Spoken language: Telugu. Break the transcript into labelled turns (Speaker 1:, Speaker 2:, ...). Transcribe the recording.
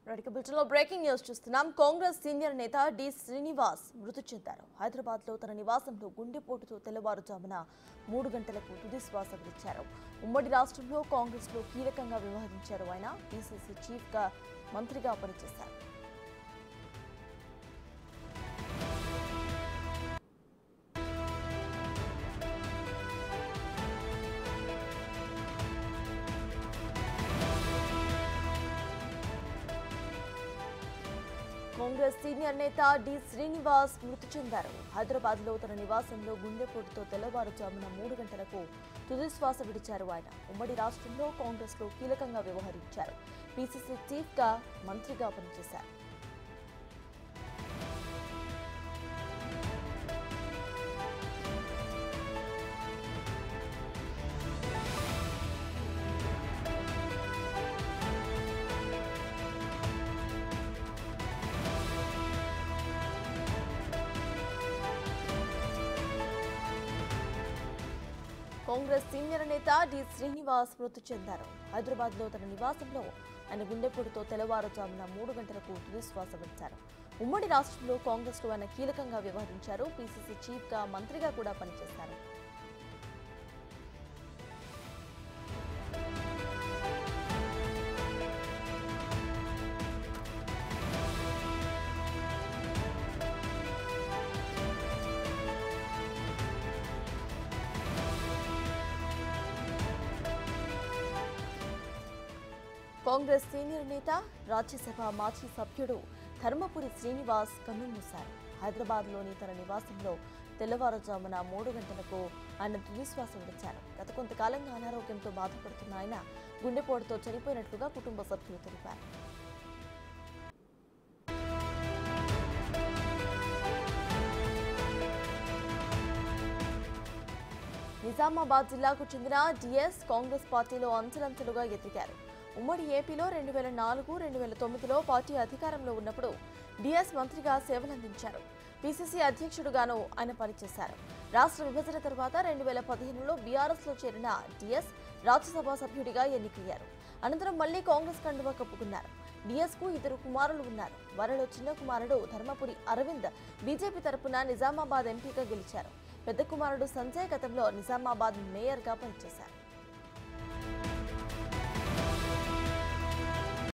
Speaker 1: రైట్ బులెటిన్లో బ్రేకింగ్ న్యూస్ చూస్తున్నాం కాంగ్రెస్ సీనియర్ నేత డి శ్రీనివాస్ మృతి చెందారు హైదరాబాద్ లో తన నివాసంలో గుండెపోటుతో తెల్లవారుజామున మూడు గంటలకు తుది శ్వాస విడిచారు ఉమ్మడి రాష్ట్రంలో కాంగ్రెస్ లో కీలకంగా వ్యవహరించారు ఆయన పిసిసి చీఫ్ గా మంత్రిగా పనిచేశారు కాంగ్రెస్ సీనియర్ నేత డి శ్రీనివాస్ మృతి చెందారు హైదరాబాద్ లో తన నివాసంలో గుండెపోటుతో తెల్లవారుజామున మూడు గంటలకు తుది శ్వాస విడిచారు ఆయన ఉమ్మడి రాష్ట్రంలో కాంగ్రెస్ లో కీలకంగా వ్యవహరించారు పిసిసి చీఫ్ గా మంత్రిగా పనిచేశారు కాంగ్రెస్ సీనియర్ నేత డి శ్రీనివాస్ మృతి చెందారు హైదరాబాద్ లో తన నివాసంలో ఆయన గుండెపోటుతో తెల్లవారుజామున మూడు గంటలకు తుది శ్వాస విడిచారు ఉమ్మడి రాష్ట్రంలో కాంగ్రెస్ లో ఆయన కీలకంగా వ్యవహరించారు పిసిసి చీఫ్ గా మంత్రిగా కూడా పనిచేశారు కాంగ్రెస్ సీనియర్ నేత రాజ్యసభ మాజీ సభ్యుడు ధర్మపురి శ్రీనివాస్ కన్నుమూశారు హైదరాబాద్లోని తన నివాసంలో తెల్లవారుజామున మూడు గంటలకు ఆయన తుదిశ్వాస విడిచారు గత కొంతకాలంగా అనారోగ్యంతో బాధపడుతున్న ఆయన గుండెపోటుతో చనిపోయినట్లుగా కుటుంబ సభ్యులు తెలిపారు నిజామాబాద్ జిల్లాకు చెందిన డిఎస్ కాంగ్రెస్ పార్టీలో అంచెలంచెలుగా ఎదిగారు ఉమ్మడి ఏపీలో రెండు వేల నాలుగు రెండు వేల తొమ్మిదిలో పార్టీ అధికారంలో ఉన్నప్పుడు డిఎస్ మంత్రిగా సేవలందించారు పిసిసి అధ్యక్షుడుగాను ఆయన పనిచేశారు రాష్ట్ర విభజన తర్వాత రెండు వేల పదిహేనులో బీఆర్ఎస్లో చేరిన డిఎస్ రాజ్యసభ సభ్యుడిగా ఎన్నికయ్యారు అనంతరం మళ్లీ కాంగ్రెస్ కండువా కప్పుకున్నారు డిఎస్ కు ఇద్దరు కుమారులు ఉన్నారు వారిలో చిన్న కుమారుడు ధర్మపురి అరవింద్ బీజేపీ తరపున నిజామాబాద్ ఎంపీగా గెలిచారు పెద్ద కుమారుడు సంజయ్ గతంలో నిజామాబాద్ మేయర్గా పనిచేశారు